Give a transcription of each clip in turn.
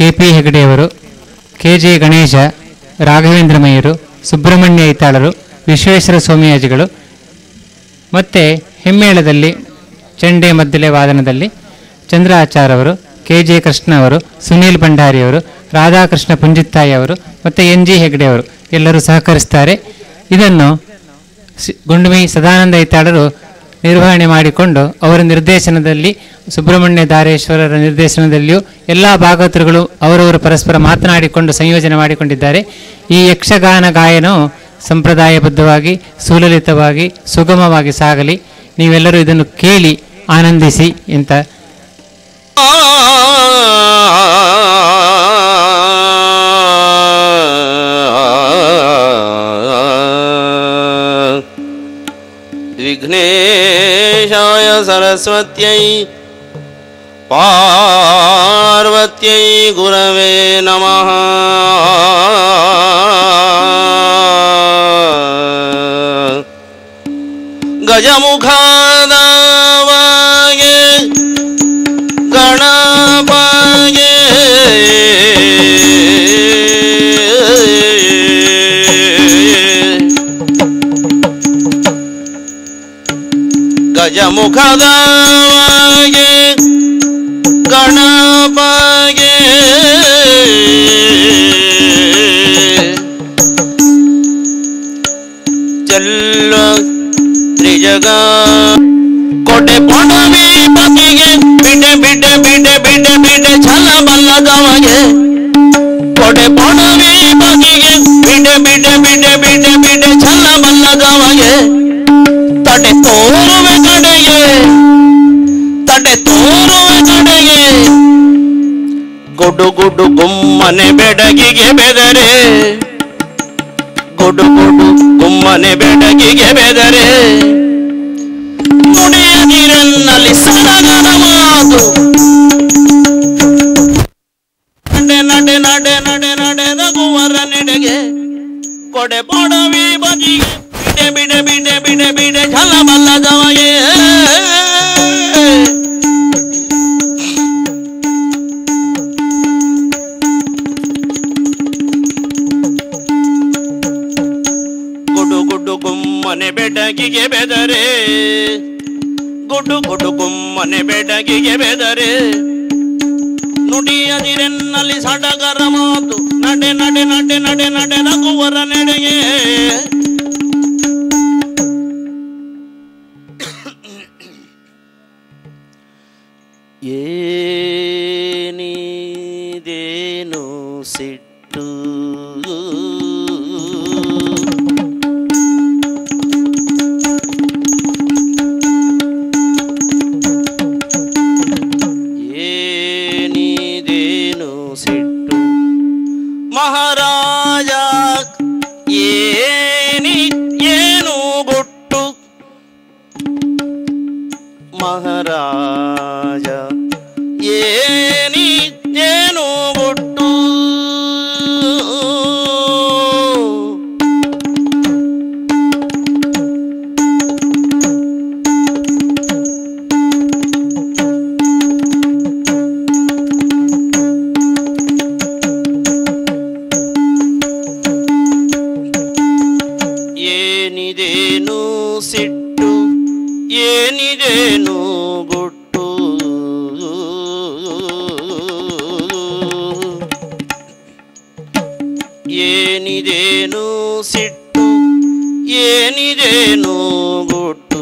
K P ಹೆಗಡೆಯವರು K J Ganesha Raghavendra ಮಯ್ಯರು ಸುಬ್ರಹ್ಮಣ್ಯ ಐತಾಳರು ವಿಶ್ವೇಶ್ವರ ಸ್ವಾಮಿಯಾಜಿಗಳು ಮತ್ತು ಹೆಮ್ಮೇಳದಲ್ಲಿ ಚೆಂಡೆ ಮದ್ದಲೆ ವಾದನದಲ್ಲಿ ಚಂದ್ರ ಆಚಾರ್ ಅವರು ಕೆ ಜೆ ಕೃಷ್ಣ ಅವರು ಸುನೀಲ್ ಭಂಡಾರಿ ಅವರು ರಾಧಾಕೃಷ್ಣ ಪುಂಜಿತ್ತಾಯಿ ಅವರು ಮತ್ತು ಎನ್ ಜಿ ಹೆಗ್ಡೆ ಅವರು ಎಲ್ಲರೂ ಸಹಕರಿಸ್ತಾರೆ ಇದನ್ನು ಸಿ- ಗುಂಡುಮಿ ಸದಾನಂದ ಐತಾಳರು ನಿರ್ವಹಣೆ ಮಾಡಿಕೊಂಡು ಅವರ ನಿರ್ದೇಶನದಲ್ಲಿ ಸುಬ್ರಹ್ಮಣ್ಯ ದಾರೇಶ್ವರರ ನಿರ್ದೇಶನದಲ್ಲಿಯೂ ಎಲ್ಲ ಭಾಗವತರುಗಳು ಅವರವರು ಪರಸ್ಪರ ಮಾತನಾಡಿಕೊಂಡು ಸಂಯೋಜನೆ ಮಾಡಿಕೊಂಡಿದ್ದಾರೆ ಈ ಯಕ್ಷಗಾನ ಗಾಯನವು ಸಂಪ್ರದಾಯಬದ್ಧವಾಗಿ ಸುಲಲಿತವಾಗಿ ಸುಗಮವಾಗಿ ಸಾಗಲಿ ನೀವೆಲ್ಲರೂ ಇದನ್ನು ಕೇಳಿ ಆನಂದಿಸಿ ಅಂತ विघ्नेशाय सरस्वत्यै पार्वत्यै गुरवे नमः गजमुखादावागे गणपागे ಗಜಮುಖದಾಗೆ ಗಣಪಗೆ ಚೆಲ್ಲ ತ್ರಿಜಗ ಕೋಟೆ ಪೊಣವಿ ಬಗೆಗೆ ಬಿಡೆ ಬಿಡೆ ಬಿಡೆ ಬಿಡೆ ಬಿಡೆ ಛಲ ಬಲ್ಲದವಗೆ ಕೋಟೆ ಪೊಣವಿ ಬಗೆಗೆ ಬಿಡೆ ಬಿಡೆ ಬಿಡೆ ಬಿಡೆ ಬಿಡೆ ಛಲ ಬಲ್ಲದವಗೆ ತಡೆ ತೋರುವೆ ಕಡೆಗೆ ತಡೆ ತೋರುವೆ ಕಡೆಗೆ ಗುಡು ಗುಡು ಗುಮ್ಮನೆ ಬೆಡಗಿಗೆ ಬೆದರೆ ಗುಡು ಗುಡು ಗುಮ್ಮನೆ ಬೆಡಗಿಗೆ ಬೆದರೆ ನುಡಿಯ ನೀರನ್ನಲ್ಲಿ ಸಡಗರ ಮಾತು ನಡೆ ನಡೆ ನಡೆ ನಡೆ ನಡೆ ರಘುವರ ನೆಡೆಗೆ ಕೊಡೆ ಪೊಡವಿ ಬದಿಗೆ ಬಿಡೆ ಬಿಡೆ ಬಿಡೆ ಬಿಡೆ ಬಿಡೆ ಛಲಬಲ್ಲದವಗೆ ಗುಡು ಗುಡು ಗುಮ್ಮನೆ ಬೆಡಗಿಗೆ ಬೆದರೆ ಗುಡು ಗುಡು ಗುಮ್ಮನೆ ಬೆಡಗಿಗೆ ಬೆದರೆ ನುಡಿಯದಿರೆನ್ನಲ್ಲಿ ಸಡಗರ ಮಾತು ನಡೆ ನಡೆ ನಡೆ ನಡೆ ನಡೆ ರಘುವರ ನೆಡೆಗೆ ಏನಿದೇನು ಸಿಟ್ಟು ಏನಿದೇನು ಸಿಟ್ಟು ಮಹಾರಾಜ ಏನಿ ಏನು ಗುಟ್ಟು ಮಹಾರಾಜ ಏನಿ ಏನು ಗುಟ್ಟು ಏನಿದೇನು ಸಿಟ್ಟು ಏನಿದೇನು ಗುಟ್ಟು ಏನಿದೇನು ಸಿಟ್ಟು ಏನಿದೇನು ಗುಟ್ಟು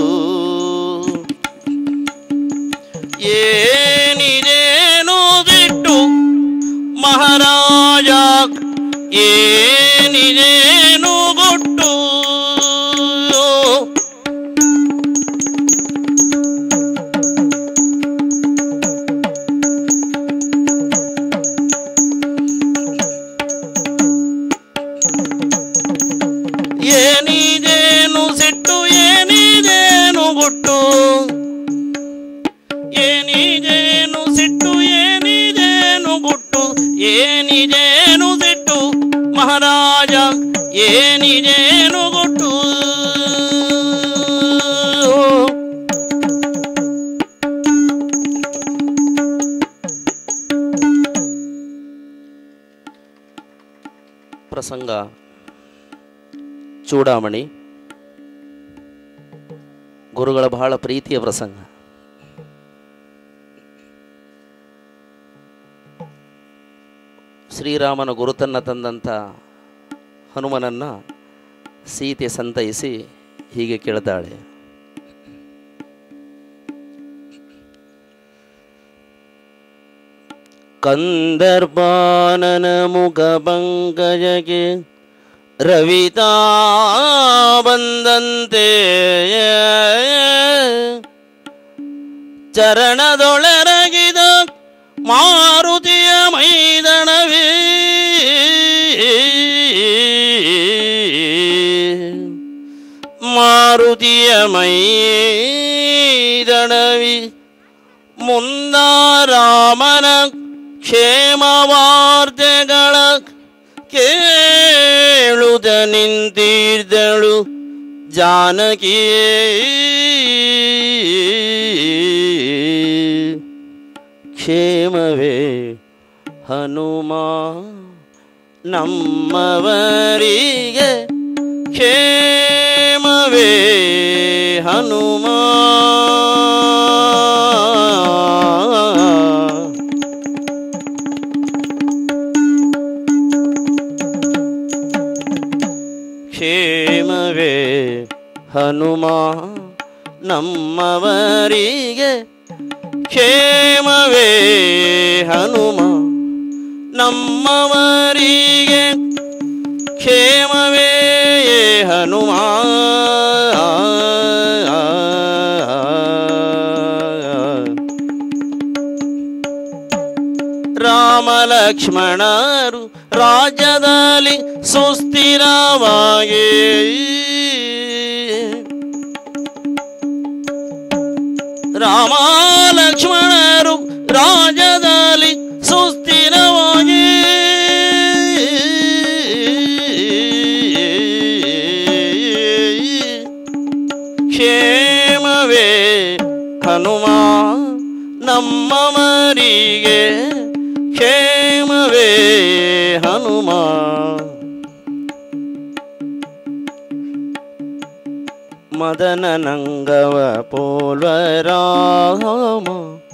ಏನಿದೇನು ಸಿಟ್ಟು ಮಹಾರಾಜ ಏನಿದೇನು ಗುಟ್ಟು ಏನಿದೇನು ಸಿಟ್ಟು ಏನಿದೇನು ಗುಟ್ಟು ಏನಿದೇನು ಸಿಟ್ಟು ಏನಿದೇನು ಗುಟ್ಟು ಏನಿದೇನು ಸಿಟ್ಟು ಮಹಾರಾಜ ಏನಿದೇನು ಗುಟ್ಟು ಚೂಡಾಮಣಿ ಗುರುಗಳ ಬಹಳ ಪ್ರೀತಿಯ ಪ್ರಸಂಗ ಶ್ರೀರಾಮನ ಗುರುತನ್ನು ತಂದಂಥ ಹನುಮನನ್ನ ಸೀತೆ ಸಂತೈಸಿ ಹೀಗೆ ಕೇಳ್ತಾಳೆ ಕಂದರ್ಪಾನನ ಮುಖ ಪಂಕಜಗೆ ರವಿತಾ ಬಂದಂತೆ ಚರಣದೊಳರಗಿದ ಮಾರುತಿಯ ಮೈದಣವೇ ಮಾರುತಿಯ ಮೈದಣವಿ ಮುಂದಾರಾಮನ ಕ್ಷೇಮವಾರ್ತೆಗಳ ಕೇಳುದ ನಿಂತಿದ್ದಳು ಜಾನಕಿ ಕ್ಷೇಮವೇ ಹನುಮ ನಮ್ಮವರಿಗೆ ಕ್ಷೇಮವೇ ಹನುಮ ಕ್ಷೇಮವೇ ಹನುಮ ನಮ್ಮವರಿಗೆ ಕ್ಷೇಮವೇ ಹನುಮ ನಮ್ಮವರಿಗೆ ಕ್ಷೇಮವೇ ಹನುಮ ರಾಮ ಲಕ್ಷ್ಮಣರು ರಾಜ್ಯದಲ್ಲಿ ಸುಸ್ಥಿರವಾಗಿ ರಾಮ ಲಕ್ಷ್ಮಣರು ರಾಜ್ಯದಲ್ಲಿ ಸುಸ್ಥಿರವಾಗಿ ಕ್ಷೇಮವೇ ಹನುಮ ನಮ್ಮವರಿಗೆ ಕ್ಷೇಮವೇ ಹನುಮ ಮದನ ನಂಗವ ಪೋಲ್ವರಾಮ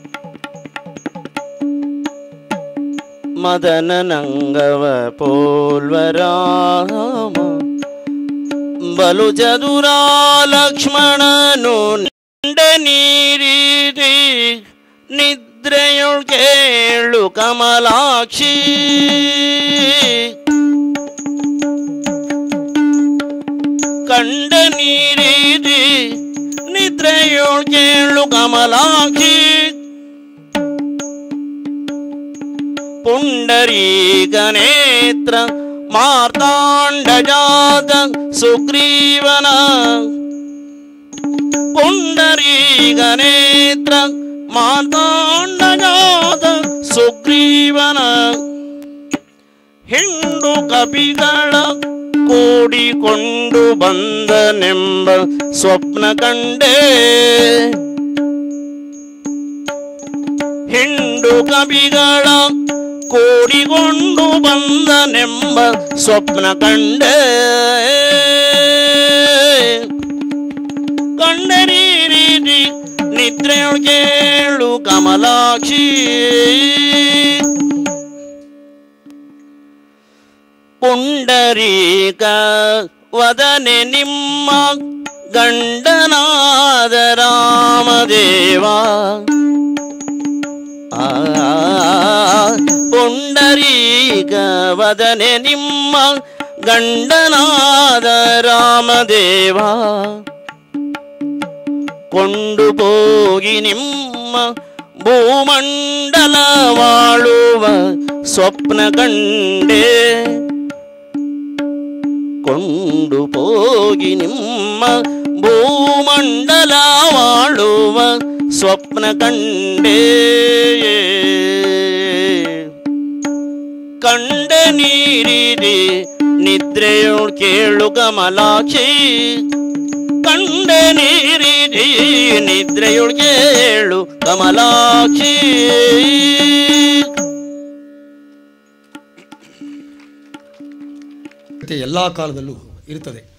ಮದನ ನಂಗವ ಪೋಲ್ವರಾಮ ಬಲು ಚದುರಾ ಲಕ್ಷ್ಮಣನು ನಿಂಡ ನೀರಿದಿ ನಿದ್ರೆಯೊಳ್ ಕೇಳು ಕಮಲಾಕ್ಷಿ ಕಂಡ ನೀರಿದಿ ನಿದ್ರೆಯೊಳ್ ಕೇಳು ಕಮಲಾಕ್ಷಿ ಪುಂಡರೀಕ ನೇತ್ರ ಮಾರ್ತಾಂಡ ಜಾತ ಸುಗ್ರೀವನ ಪುಂಡರೀಕ ನೇತ್ರ ಮಾರ್ತಾಂಡ ಜಾತ ಸುಗ್ರೀವನ ಹಿಂಡು ಕಪಿಗಳ ಕೂಡಿಕೊಂಡು ಬಂದನೆಂಬ ಸ್ವಪ್ನ ಕಂಡೇ ಹಿಂಡು ಕವಿಗಳ ಕೂಡಿಕೊಂಡು ಬಂದನೆಂಬ ಸ್ವಪ್ನ ಕಂಡೆ ಕಂಡರಿ ರೀತಿ ನಿದ್ರೆಯೊಳಗೇಳು ಕಮಲಾಕ್ಷಿ ಪುಂಡರೀಕ ವದನೆ ನಿಮ್ಮ ಗಂಡನಾದ ರಾಮದೇವ ಆ ಪುಂಡರೀಕ ವದನೆ ನಿಮ್ಮ ಗಂಡನಾದ ರಾಮದೇವ ಕೊಂಡು ಹೋಗಿ ನಿಮ್ಮ ಭೂಮಂಡಲ ವಾಳುವ ಸ್ವಪ್ನ ಕಂಡೇ ಕೊಂಡು ಹೋಗಿ ನಿಮ್ಮ ಭೂಮಂಡಲ ವಾಳುವ ಸ್ವಪ್ನ ಕಂಡೇ ಕಂಡ ನೀರಿದೆ ನಿದ್ರೆಯೊಳ್ ಕೇಳು ಕಮಲಾಕ್ಷಿ ಕಂಡ ನೀರಿದೆ ನಿದ್ರೆಯೊಳ್ ಕೇಳು ಕಮಲಾಕ್ಷಿ ಮತ್ತೆ ಎಲ್ಲ ಕಾಲದಲ್ಲೂ ಇರುತ್ತದೆ